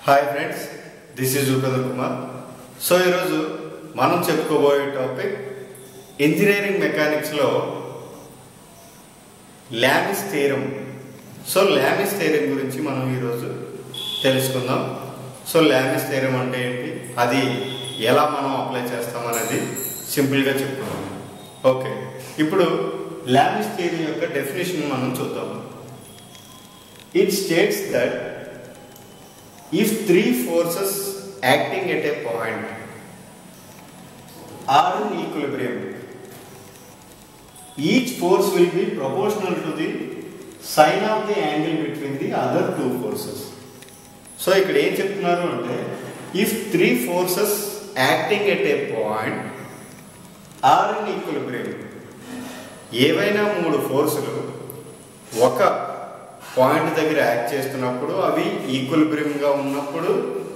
hi friends this is Upendra Kumar so ఈరోజు మనం చెప్పుకోబోయే టాపిక్ ఇంజనీరింగ్ మెకానిక్స్లో Lami's theorem so Lami's theorem గురించి మనం ఈరోజు తెలుసుకుందాం సో ల్యామిస్ థీరం అంటే ఏంటి అది ఎలా మనం అప్లై చేస్తాం అనేది సింపుల్గా చెప్పుకుందాం ఓకే ఇప్పుడు ల్యామిస్ థియరీ యొక్క డెఫినేషన్ మనం చూద్దాం it states that if three forces acting at a point are in equilibrium each force will be proportional to the sine of the angle between the other two forces so ఇక్కడ ఏం చెప్తున్నారు అంటే if three forces acting at a point are in equilibrium ఏవైనా మూడు ఫోర్సులు ఒక point దగ్గర act చేస్తున్నప్పుడు అవి ఈక్వలిబ్రియంగా ఉన్నప్పుడు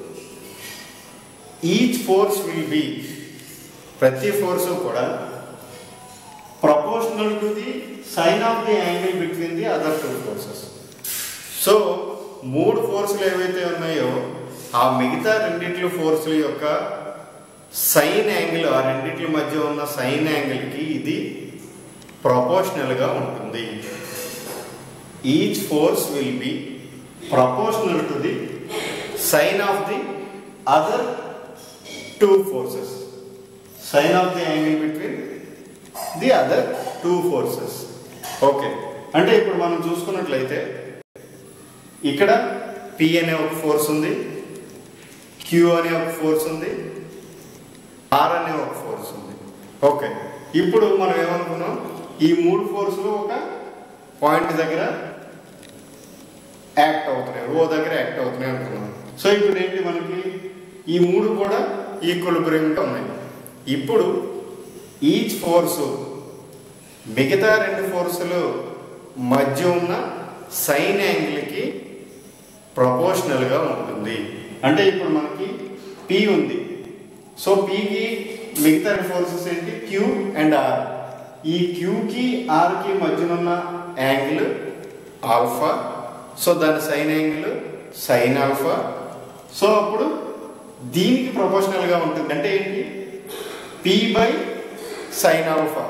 ఈచ్ ఫోర్స్ విల్ బి ప్రతి ఫోర్స్ కూడా proportional to the sine of the angle between the other two forces so మూడు ఫోర్సులు ఏవైతే ఉన్నాయో ఆ మిగతా రెండిట్ల ఫోర్సుల యొక్క సైన్ యాంగిల్ ఆ రెండిట్ల మధ్య ఉన్న సైన్ యాంగిల్కి ఇది ప్రపోర్షనల్గా ఉంటుంది each force will be proportional to the sine of the other two forces sine of the angle between the other two forces okay అంటే ఇప్పుడు మనం చూసుకున్నట్లయితే ఇక్కడ పి అనే ఒక ఫోర్స్ ఉంది క్యూ అనే ఒక ఫోర్స్ ఉంది ఆర్ అనే ఒక ఫోర్స్ ఉంది ఓకే ఇప్పుడు మనం ఏమనుకున్నాం ఈ మూడు ఫోర్సులు ఒక పాయింట్ దగ్గర యాక్ట్ అవుతున్నాయి ఓ దగ్గర యాక్ట్ అవుతున్నాయి అనుకున్నాం సో ఇప్పుడు ఏంటి మనకి ఈ మూడు కూడా ఈక్వలిబ్రియంగా ఉన్నాయి ఇప్పుడు ఈచ్ ఫోర్సు మిగతా రెండు ఫోర్సులు మధ్య ఉన్న సైన్ యాంగిల్కి ప్రపోర్షనల్గా ఉంటుంది అంటే ఇప్పుడు మనకి పి ఉంది సో పికి మిగతా రెండు ఫోర్సెస్ ఏంటి క్యూ అండ్ ఆర్ ఈ క్యూకి ఆర్కి మధ్యనున్న యాంగిల్ ఆల్ఫా సో దాని sine angle sine alpha so అప్పుడు దీనికి ప్రపోర్షనల్గా ఉంటుంది అంటే ఏంటి P by sine alpha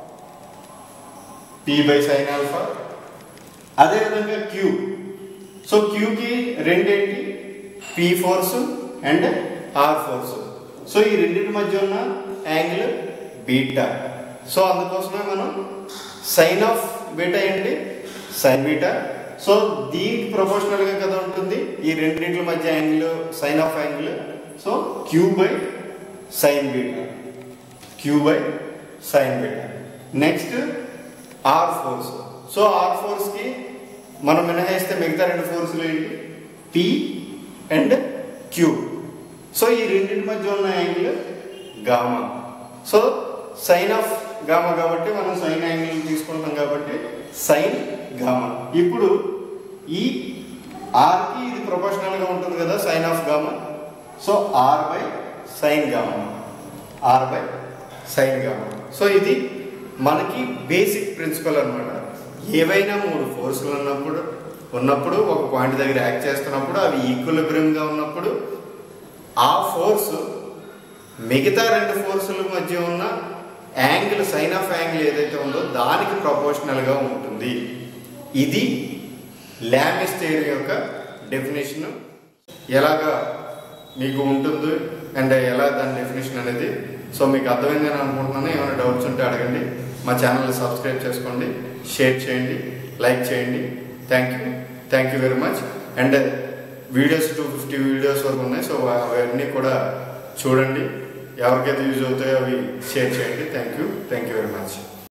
P by sine alpha అదేవిధంగా క్యూ సో క్యూకి రెండేంటి P force and R force so ఈ రెండింటి మధ్య ఉన్న యాంగిల్ బీటా సో అందుకోసమే మనం సైన్ ఆఫ్ బీటా ఏంటి సైన్ బీటా సో దీనికి ప్రపోర్షనల్ గా కదా ఉంటుంది ఈ రెండింటి మధ్య angle sine of angle so Q by sine beta Q by sine beta next R force so R force కి మనం మినహాయిస్తే మిగతా రెండు ఫోర్సులు ఏంటి పి అండ్ క్యూ సో ఈ రెండింటి మధ్య ఉన్న angle gamma so sine of gamma కాబట్టి మనం సైన్ యాంగిల్ తీసుకుంటాం కాబట్టి సైన్ గామా ఇప్పుడు ఈ ఆర్కి ఇది ప్రొపోర్షనల్ గా ఉంటుంది కదా sine of gamma so R by sine gamma R by sine gamma so ఇది మనకి బేసిక్ ప్రిన్సిపల్ అనమాట ఏవైనా మూడు ఫోర్సులు ఉన్నప్పుడు ఉన్నప్పుడు ఒక పాయింట్ దగ్గర యాక్ట్ చేస్తున్నప్పుడు అవి ఈక్వలిబ్రియంగా ఉన్నప్పుడు ఆ ఫోర్స్ మిగతా రెండు ఫోర్సుల మధ్య ఉన్న యాంగిల్ సైన్ ఆఫ్ యాంగిల్ ఏదైతే ఉందో దానికి ప్రపోర్షనల్గా ఉంటుంది ఇది ల్యామిస్ థియరీ యొక్క డెఫినేషన్ ఎలాగా మీకు ఉంటుంది అండ్ ఎలా దాని డెఫినేషన్ అనేది సో మీకు అర్థమైందని అనుకుంటున్నాను ఏమైనా డౌట్స్ ఉంటే అడగండి మా ఛానల్ని సబ్స్క్రైబ్ చేసుకోండి షేర్ చేయండి లైక్ చేయండి thank you thank you very much and videos two fifty videos వరకు ఉన్నాయి సో అవన్నీ కూడా చూడండి ఎవరికైతే యూజ్ అవుతాయో అవి షేర్ చేయండి thank you thank you very much